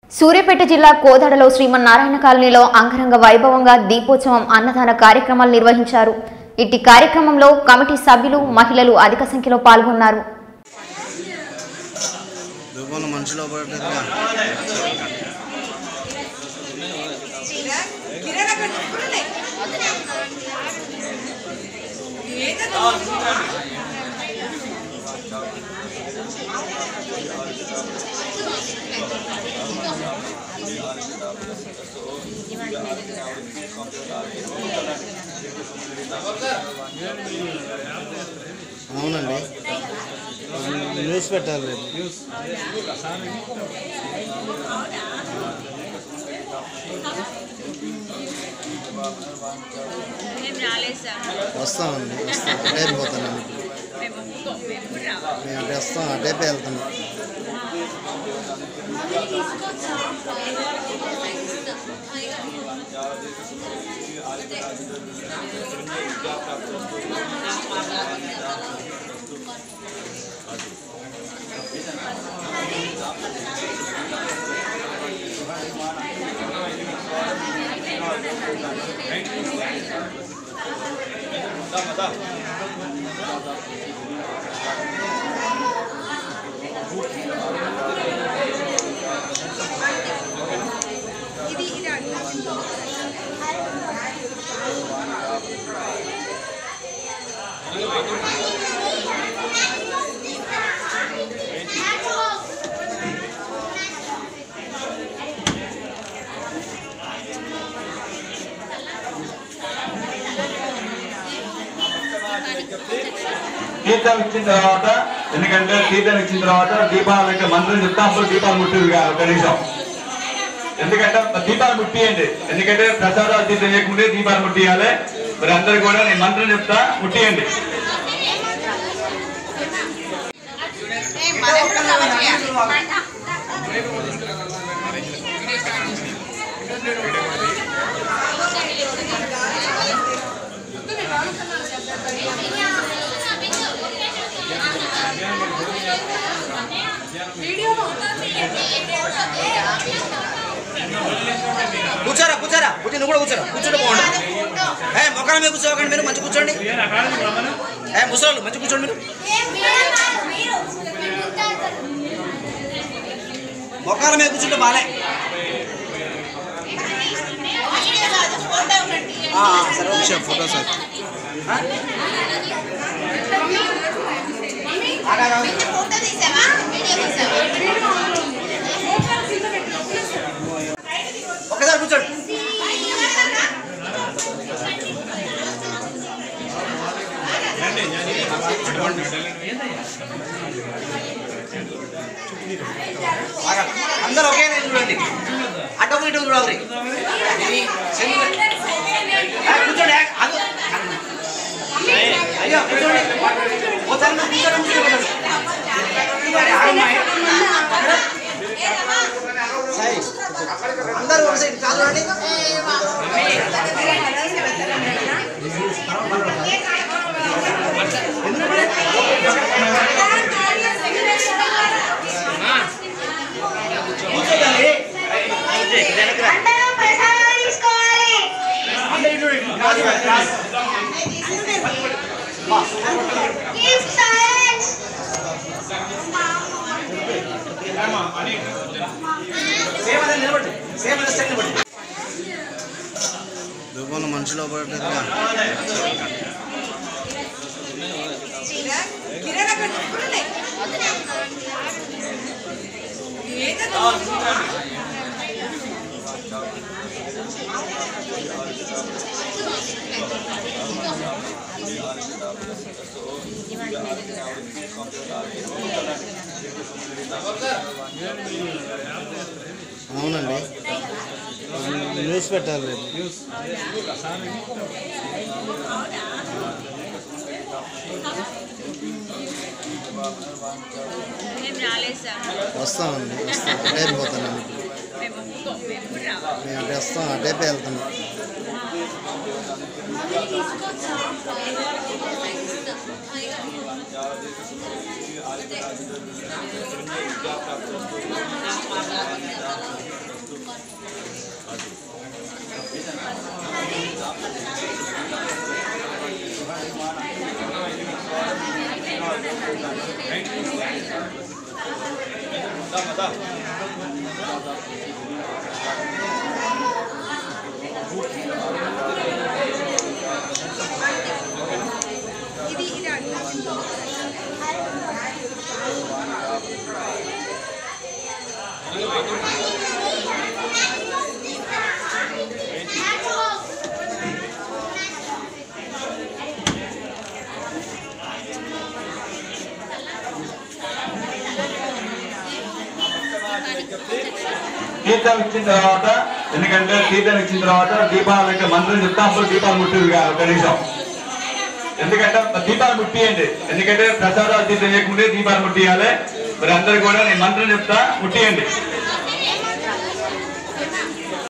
సూర్యాపేట జిల్లా కోదాడలో శ్రీమన్నారాయణ కాలనీలో అంగరంగ వైభవంగా దీపోత్సవం అన్నదాన కార్యక్రమాలు నిర్వహించారు ఇట్టి కార్యక్రమంలో కమిటీ సభ్యులు మహిళలు అధిక సంఖ్యలో పాల్గొన్నారు దుర్బల మనిషిలో పడేట్టుగా అవునండి న్యూస్ పెట్టాలి రేపు మేము రాలేదు సార్ వస్తామండి వస్తాం రేపు పోతున్నాం మేము ఒప్పుకోం మేము కూడా రావాలి మేము అటు వస్తాం అటేపే వెళ్తున్నాం తీర్థం ఇచ్చిన తర్వాత ఎందుకంటే తీర్థం ఇచ్చిన తర్వాత దీపాలు అంటే మంత్రం చెప్తా అప్పుడు దీపాలు ముట్టింది కాదు కనీసం ఎందుకంటే దీపాలు ముట్టియండి ఎందుకంటే ప్రసాదాలు తీర్థం చేయకముందే దీపాలు ముట్టియాలి మరి అందరు కూడా నేను మంత్రం చెప్తా ముట్టియండి కూర్చోరా కూర్చోరా కూర్చో నువ్వు కూడా కూర్చోరా కూర్చుంటే బాగుంటుంది ఏ మొక్కల మీద కూర్చోకండి మీరు మంచి కూర్చోండి ఏ ముసలోళ్ళు మంచి కూర్చోండి మీరు మొక్కల మీద కూర్చుంటే బాలే ఆ, ఆ, సరే ఓకే. విషయం ఫోటో సార్ ఆ? ఆగు, ఆగు, ఆగు. ఒక్కసారి కూర్చోండి ఆగు. అందరూ ఒకే నేను చూడండి అటు ఇటు చూడాలి ఇది సెంటర్. ఆ, కూర్చోండి ఆ, ఆగు. అయ్యో కూర్చోండి ఒకసారి మీరు కూర్చోండి కూర్చోండి సాయి అందరూ ఒక సైడ్ కాదు రండి కూర్చోదండి వెనకరా అందరూ ఇటు రండి. క్రాస్ ఇవ్వండి, క్రాస్. సేమ్ అదే నిలబడి సేమ్ అదే సైడ్ నిలబడి దుర్బల మనిషిలో పడేట్టుగా అవునండి న్యూస్ పెట్టాలి రేపు మేము రాలేదు సార్ వస్తామండి వస్తాం రేపు పోతున్నాం మేము ఒప్పుకోం మేము కూడా రావాలి మేము అటు వస్తాం అటేపే వెళ్తున్నాం ఆ తీర్థం ఇచ్చిన తర్వాత ఎందుకంటే తీర్థం ఇచ్చిన తర్వాత దీపాలకి మంత్రం చెప్తా అప్పుడు దీపాలు ముట్టింది కాదు కనీసం ఎందుకంటే దీపాలు ముట్టియండి ఎందుకంటే ప్రసాదాలు తీర్థం చేయకముందే దీపాలు ముట్టియాలి మరి అందరు కూడా నేను మంత్రం చెప్తా ముట్టియండి